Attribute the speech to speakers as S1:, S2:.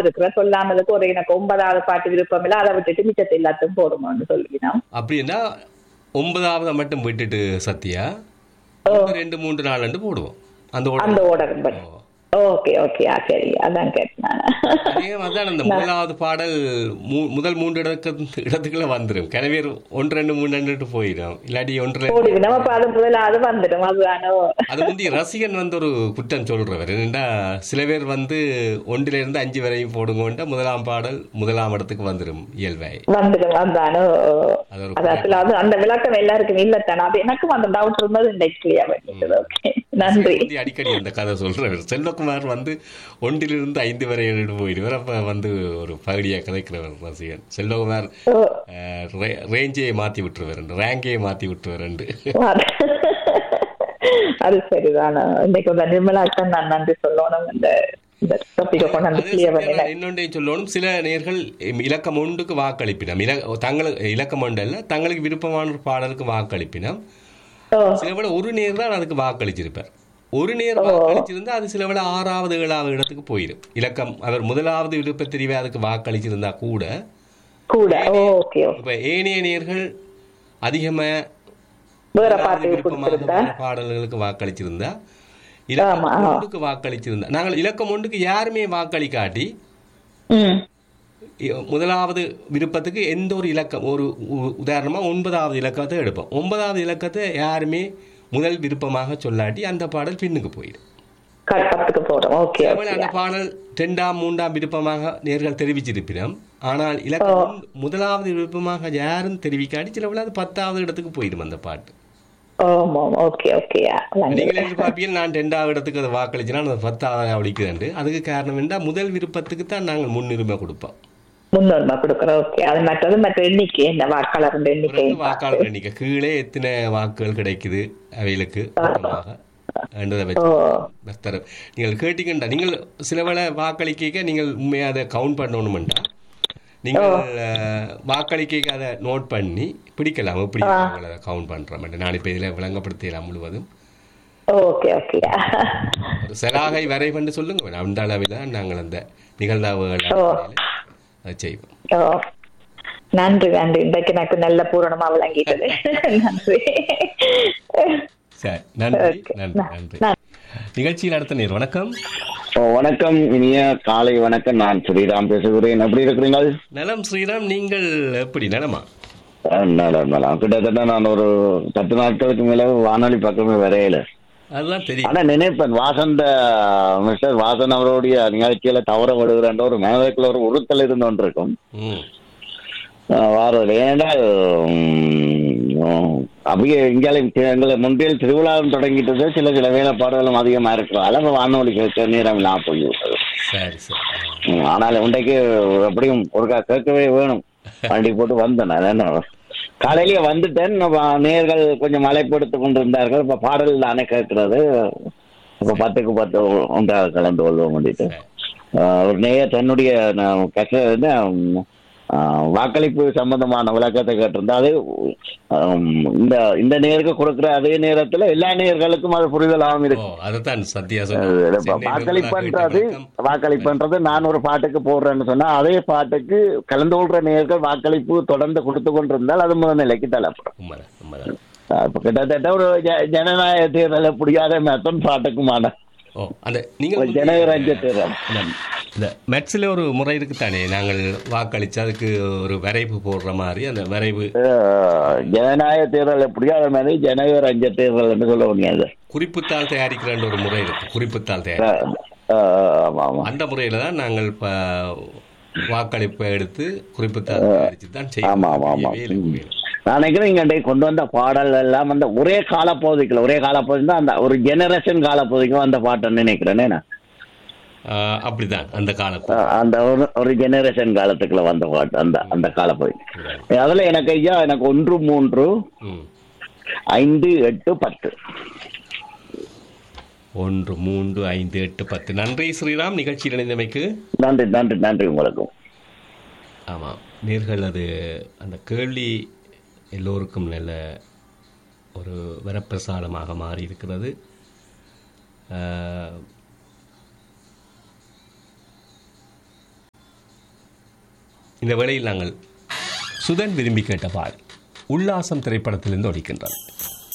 S1: பார்த்திருக்கிறேன் சொல்லாமலுக்கு ஒரு எனக்கு ஒன்பதாவது பாட்டு விருப்பம் இல்லை அதை விட்டுட்டு மிச்சத்தை எல்லாத்தையும் போடுமான்னு சொல்லினோம்
S2: அப்படின்னா ஒன்பதாவது மட்டும் விட்டுட்டு சத்யா ஒன்று, ரெண்டு மூன்று நாலு ரெண்டு போடுவோம் அந்த
S1: அந்த
S2: order.
S1: ஓடர் படி ஓகே ஓகே ஆ சரி அதான் கேட்டேன்
S2: அதே மாதிரிதான் அந்த முதலாவது பாடல் மூ- முதல் மூன்று இடத்துக்கு இடத்துக்குள்ள வந்துடும் கனவே ஒன்று ரெண்டு மூணு ரெண்டு போயிடும் இல்லாட்டி ஒன்று ரெண்டு-
S1: போடுவி நம்ம இப்ப அது முதலாவது வந்துடும் அதுதானோ
S2: அது முந்தி ரசிகன் வந்து ஒரு குற்றம் சொல்றவர் என்னடா சில பேர் வந்து ஒன்றில இருந்து அஞ்சு வரையும் போடுங்கோண்டா முதலாம் பாடல் முதலாம் இடத்துக்கு வந்துடும் இயல்பாய்
S1: வந்துடும் அதுதானோ
S2: அது ஒரு
S1: அது அசல அது அந்த விளக்கம் எல்லாருக்கும் இல்லத்தானே அது எனக்கும் அந்த டவுட் இருந்தது இந்த கிளியர் பண்ணிட்டது ஓகே நன்றி
S2: முந்தி அடிக்கடி அந்த கதை சொல்றவர் செல்வகுமார் வந்து ஒன்றிலிருந்து ஐந்து வரை எழுந்து போயிடுவார் அப்ப வந்து ஒரு பகுதியா கதைக்கிறவர் ரசிகன் செல்வகுமார்
S1: ஓ,
S2: அஹ், ரே- ரேஞ்சையை மாத்தி விட்டுருவார் ரேங்கையை மாத்தி விட்டுருவார்
S1: அது- அது சரிதானே இன்னைக்கு வந்து நிர்மலாக்கு நான் நன்றி சொல்லணும் இந்த இந்த டாபிக்கை கொண்டு வந்து கிளியர் பண்ணின
S2: இன்னொன்றை சொல்லணும் சில நேர்கள் இலக்கம் ஒன்றுக்கு வாக்களிப்பினம் இல தங்களுக்கு இலக்கம் ஒன்று அல்ல தங்களுக்கு விருப்பமான ஒரு பாடலுக்கு வாக்களிப்பினம்
S1: ஓ
S2: சில வேளை ஒரு நேர் தான் அதுக்கு வாக்களிச்சிருப்பார் ஒரு நேர் வாக்களிச்சிருந்தா அது சில வேளை ஆறாவது ஏழாவது இடத்துக்கு போயிடும் இலக்கம் அவர் முதலாவது விருப்ப தெரிவே அதுக்கு வாக்களிச்சிருந்தா கூட
S1: கூட ஓகே
S2: இப்ப ஏனைய நேர்கள் அதிகமா
S1: வேற
S2: முதலாவது
S1: பாட்டு
S2: விருப்பமாக
S1: கொடுத்துருந்தா
S2: வேற பாடல்களுக்கு வாக்களிச்சிருந்தா இலக்கம்
S1: ஆமா, ஆமா.
S2: ஒன்றுக்கு வாக்களிச்சிருந்தா நாங்கள் இலக்கம் ஒன்றுக்கு யாருமே வாக்களிக்காட்டி
S1: ம்
S2: இ- முதலாவது விருப்பத்துக்கு எந்த ஒரு இலக்கம் ஒரு உ- உதாரணமா ஒன்பதாவது இலக்கத்தை எடுப்போம் ஒன்பதாவது இலக்கத்தை யாருமே முதல் விருப்பமாக சொல்லாட்டி அந்த பாடல் பின்னுக்கு போயிடும்
S1: கட்டத்துக்கு போறோம் ஓகே
S2: அதேபோல அந்த பாடல் ரெண்டாம் மூன்றாம் விருப்பமாக நேர்கள் தெரிவிச்சிருப்பினோம் ஆனால் இலக்கம் ஒன்று- முதலாவது விருப்பமாக யாரும் தெரிவிக்காட்டி சில வேளை அது பத்தாவது இடத்துக்கு போயிடும் அந்த பாட்டு
S1: ஆமா ஓகே ஓகே
S2: நீங்கள் எதிர்பார்ப்பீங்க நான் ரெண்டாவது இடத்துக்கு அதை வாக்களிச்சுனா அது பத்தாவது அடிக்குதுண்டு அதுக்கு காரணம் என்ன முதல் விருப்பத்துக்கு தான் நாங்கள் முன்னுரிமை கொடுப்போம்
S1: முன்னுரிமை கொடுக்குறோம் ஓகே அது மற்றது மற்ற எண்ணிக்கை இந்த வாக்காளர் எண்ணிக்கை
S2: பிறகு வாக்காளர் எண்ணிக்கை கீழே எத்தனை வாக்குகள் கிடைக்குது அவைகளுக்கு மொத்தமாக என்றதை வச்சு
S1: ஓ
S2: பக்தர் நீங்கள் கேட்டீங்கண்டா நீங்கள் சில வேளை வாக்களிக்க நீங்கள் உண்மையாக அதை கவுண்ட் பண்ணணுமெண்டா நீங்கள் அஹ், வாக்களிக்க அதை நோட் பண்ணி பிடிக்கலாம் எப்படி நாங்கள் அதை கவுண்ட் பண்ணுறோம் நான் இப்போ இதில் விளங்கப்படுத்தலாம் முழுவதும்
S1: ஓகே ஓகே
S2: ஒரு செலாகை வரைவண்டு சொல்லுங்க அந்த அளவில் தான் நாங்கள் அந்த நிகழ்ந்தாவுகள் அடிப்படையில் அதை செய்வோம்
S1: ஓ நன்றி நன்றி இன்றைக்கு எனக்கு நல்ல பூரணமா விளங்கிட்டது நன்றி
S2: சரி நன்றி
S1: Okay.
S2: நன்றி நன்றி
S1: நன்றி.
S2: நிகழ்ச்சியில் அடுத்த நேர் வணக்கம்
S3: ஓ, வணக்கம் இனிய காலை வணக்கம் நான் ஸ்ரீராம் பேசுகிறேன் எப்படி இருக்கிறீங்க
S2: நலம் ஸ்ரீராம் நீங்கள் எப்படி நலமா
S3: அஹ், நலம் நலம் கிட்டத்தட்ட நான் ஒரு பத்து நாட்களுக்கு மேல வானொலி பக்கமே வரையல
S2: அதுதான் தெரியும்
S3: ஆனா நினைப்பேன் வாசந்த மிஸ்டர் வாசன் அவருடைய நிகழ்ச்சியில தவற விடுகிறன்ற ஒரு மனதுக்குள்ள ஒரு உறுத்தல் இருந்து கொண்டிருக்கும்
S2: ம்
S3: அஹ், வாரதில்லை ஏன்னா உம், அப்படியே இங்காலே எங்களை முன்பில் திருவிழாவும் தொடங்கிட்டது சில சில வேலைப்பாடுகளும் அதிகமா இருக்கிறோம் அளவு வானொலி கேட்க நேரம் இல்லாம போய்விட்டது
S2: சரி சரி
S3: ம், ஆனால் இன்றைக்கு எப்படியும் ஒருக்கா கேட்கவே வேணும் வண்டி போட்டு வந்தேன் நான் என்ன காலையிலேயே வந்துட்டேன் நம்ம நேர்கள் கொஞ்சம் மலைப்படுத்தி கொண்டிருந்தார்கள் இப்ப பாடல் தானே கேட்கறது இப்ப பத்துக்கு பத்து ஒன்றாக கலந்து கொள்வோம் வேண்டிட்டு ஆஹ், ஒரு நேயர் தன்னுடைய நான் கஷ்ட என்ன, ம், ஆஹ், வாக்களிப்பு சம்பந்தமான விளக்கத்தை கேட்டிருந்தா அது ஆம், இந்த இந்த நேருக்கு கொடுக்கிற அதே நேரத்துல எல்லா நேயர்களுக்கும் அது புரிதலாகவும்
S2: ஓ
S3: இருக்கு
S2: அதுதான் சத்யா
S3: அது
S2: சொன்ன
S3: இப்ப வாக்களிப்புன்றது வாக்களிப்புன்றது நான் ஒரு பாட்டுக்கு போடுறேன்னு சொன்னா அதே பாட்டுக்கு கலந்து கொள்ற நேர்கள் வாக்களிப்பு தொடர்ந்து கொடுத்து கொண்டிருந்தால் அது முதல் நிலைக்கு தள்ளப்படும்
S2: உண்மைதான் உண்மைதான்
S3: அஹ் இப்ப கிட்டத்தட்ட ஒரு ஜ- ஜனநாயக தேர்தல் புரியாத மெத்தன் பாட்டுக்குமான
S2: ஓ அந்த நீங்கள்
S3: ஒரு ஜனகராஜ்ய தேர்தல்
S2: இந்த- இந்த மெட்ஸில் ஒரு முறை இருக்குத்தானே நாங்கள் வாக்களிச்சு அதுக்கு ஒரு வரைவு போடுற மாதிரி அந்த வரைவு
S3: அஹ் ஜனநாயக தேர்தல் புரியாத மாதிரி ஜனகராஜ்ய தேர்தல் என்று சொல்ல முடியாது
S2: குறிப்புத்தாள் தயாரிக்கிற ஒரு முறை இருக்கு குறிப்புத்தாள் தயாரி
S3: அஹ் அஹ் ஆமா ஆமா
S2: அந்த முறையில தான் நாங்கள் இப்ப வாக்களிப்பை எடுத்து குறிப்புத்தாள் தயாரிச்சு தான்
S3: ஆமா, ஆமா, ஆமா.
S2: செய்யணும்
S3: நான் நினைக்கிறேன் இங்க இன்றைக்கு கொண்டு வந்த பாடல் எல்லாம் அந்த ஒரே காலப்பகுதிக்குள்ள ஒரே காலப்பகுதி தான் அந்த ஒரு ஜெனரேஷன் காலப்பகுதிக்கும் அந்த பாட்டுன்னு நினைக்கிறேனே நான்
S2: ஆஹ் அப்படிதான் அந்த காலத்து
S3: அஹ் அந்த ஒரு ஒரு ஜெனரேஷன் காலத்துக்குள்ள வந்த பாட்டு அந்த அந்த காலப்பகுதி அதுல எனக்கு ஐயா எனக்கு ஒன்று மூன்று
S2: ம்.
S3: ஐந்து எட்டு பத்து
S2: ஒன்று மூன்று ஐந்து எட்டு பத்து நன்றி ஸ்ரீராம் நிகழ்ச்சியில் இணைந்தமைக்கு
S3: நன்றி நன்றி நன்றி உங்களுக்கு
S2: ஆமாம் நேர்கள் அது அந்த கேள்வி எல்லோருக்கும் நல்ல ஒரு வரப்பிரசாதமாக மாறி இருக்கிறது ஆஹ், இந்த வேளையில் நாங்கள் சுதன் விரும்பி கேட்ட பாடல் உல்லாசம் திரைப்படத்திலிருந்து ஒழிக்கின்றது